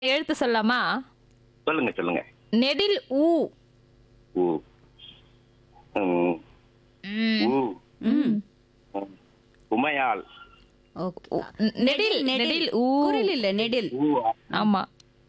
எழுத்து சொல்லலாமா சொல்லுங்க சொல்லுங்க நெடில் ஊ ஊ ம், ம். ஊ ம் ம். உமையாள் ஓகே ந- நெடில் நெடில் ஊ குரில் இல்ல நெடில் ஊ ஆமா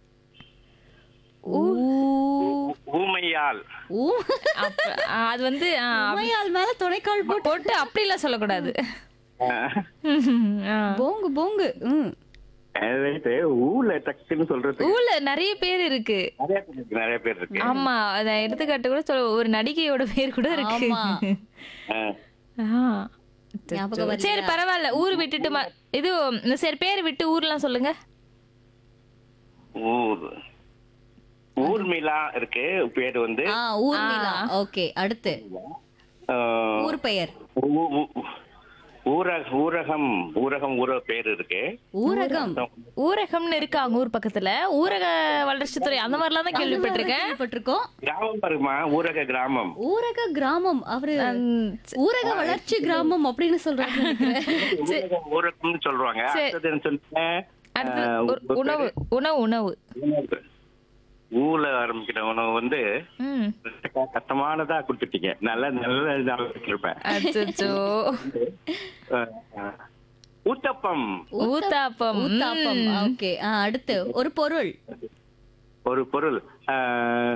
ஊ ஊமையாள் ஊ அப்ப- ஆ, அது வந்து ஆ, உமையால் மேல துணைக்கால் போட்டு போட்டு அப்படிலாம் சொல்லக்கூடாது அஹ், ஆ. போங்கு போங்கு ம் right. ஊல டக்குன்னு சொல்றது ஊர்ல நிறைய பேர் இருக்கு நிறைய பேர் இருக்கு நிறைய பேர் இருக்கு ஆமா அத எடுத்துக்காட்டு கூட சொல்ல ஒரு நடிகையோட பேர் கூட இருக்கு ஆமா. அஹ், ஆ. ஞாபகம் வரலையா? சரி பரவாயில்ல ஊர் விட்டுட்டு ம- இது சரி பேர் விட்டு ஊர்லாம் சொல்லுங்க ஊர் ஊர்மிளா இருக்கு பேர் வந்து ஆ ஊர்மிளா ஓகே அடுத்து அஹ், ஊர் பெயர் ஊ- ஊ- ஊரக ஊரகம் ஊரகம் ஊர பேர் இருக்கு ஊரகம் ஊரகம்னு இருக்கு அவங்க ஊர் பக்கத்துல ஊரக வளர்ச்சித்துறை அந்த மாதிரிலாம் தான் கேள்விப்பட்டிருக்கேன் கேள்விப்பட்டிருக்கோம் கிராமம் பாருமா ஊரக கிராமம் ஊரக கிராமம் அவரு ம், ஊரக வளர்ச்சி கிராமம் அப்படின்னு சொல்றாங்க நினைக்கிறேன். ஊரகம் ஊரகம்னு சொல்றாங்க சரி. அடுத்தது என்ன சொன்னேன் அடுத்து அஹ், ஒரு உணவு உணவு உணவு உணவு. ஊல ஆரம்பிக்கிற உணவு வந்து ம் கஷ்டமானதா கொடுத்துட்டீங்க நல்ல நல்ல இருப்பேன் அச்சோ ஊத்தப்பம் ஊத்தாப்பம் ஊத்தாப்பம் ம். ஓகே ஆ அடுத்து ஒரு பொருள் ஒரு பொருள் அஹ்,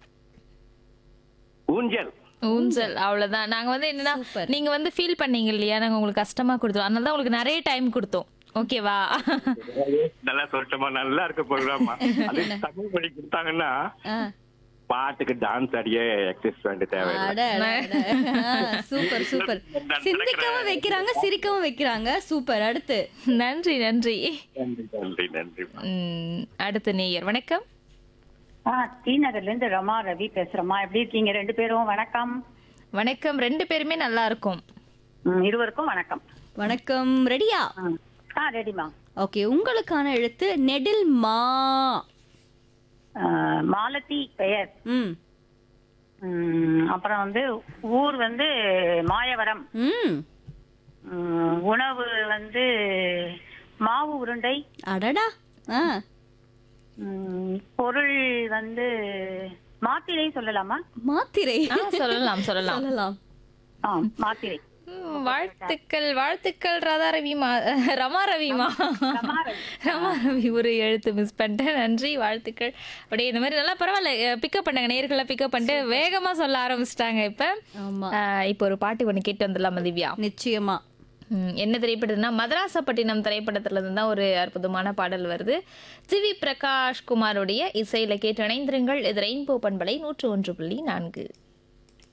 ஊஞ்சல் ஊஞ்சல் அவ்வளவுதான் நாங்க வந்து என்னன்னா Super. நீங்க வந்து ஃபீல் பண்ணீங்க இல்லையா நாங்க உங்களுக்கு கஷ்டமா கொடுத்தோம் அதனால தான் உங்களுக்கு நிறைய டைம் கொடுத்தோம் ஓகேவா நல்லா சொல்லட்டமா நல்லா இருக்க ப்ரோக்ராமா அது தமிழ் மொழி கொடுத்தாங்கன்னா ஆ. பாட்டுக்கு டான்ஸ் ஆடிய எக்ஸசைஸ் வேண்டி தேவை அட, அட, அட. ஆ, சூப்பர் சூப்பர் சிந்திக்கவும் வைக்கிறாங்க சிரிக்கவும் வைக்கிறாங்க சூப்பர் அடுத்து நன்றி நன்றி நன்றி நன்றி நன்றி ம், அடுத்த நேயர் வணக்கம் ஆ டி நகர்ல இருந்து ரமா ரவி பேசுறேம்மா எப்படி இருக்கீங்க ரெண்டு பேரும் வணக்கம் வணக்கம் ரெண்டு பேருமே நல்லா இருக்கும் ம், இருவருக்கும் வணக்கம் வணக்கம் ரெடியா ம். ஆ ரெடிமா ஓகே உங்களுக்கான எழுத்து நெடில் மா ஆ, மாலதி பெயர் ம் ம், அப்புறம் வந்து ஊர் வந்து மாயவரம் ம் ம், உணவு வந்து மாவு உருண்டை அடடா ஆ ம், பொருள் வந்து மாத்திரை சொல்லலாமா மாத்திரை ஆ, சொல்லலாம் சொல்லலாம் சொல்லலாம் ஆ மாத்திரை ம், வாழ்த்துக்கள் வாழ்த்துக்கள் ராதா ரவிமா ரமா ரவிமா ரமா ரவி ஒரு எழுத்து மிஸ் பண்ணிட்டேன் நன்றி வாழ்த்துக்கள் அப்படியே இந்த மாதிரி நல்லா பரவாயில்ல பிக்கப் பண்ணாங்க நேர்களை பிக்கப் பண்ணிட்டு வேகமா சொல்ல ஆரம்பிச்சிட்டாங்க இப்ப ஆமா ஆஹ், இப்போ ஒரு பாட்டு ஒண்ணு கேட்டு வந்துடலாம் திவ்யா நிச்சயமா ம், என்ன திரைப்படம்னா மதராசப்பட்டினம் திரைப்படத்துல இருந்து தான் ஒரு அற்புதமான பாடல் வருது சிவி பிரகாஷ் குமாருடைய இசையில கேட்டு இணைந்திருங்கள் இது ரெயின்போ பண்பலை நூற்று ஒன்று புள்ளி நான்கு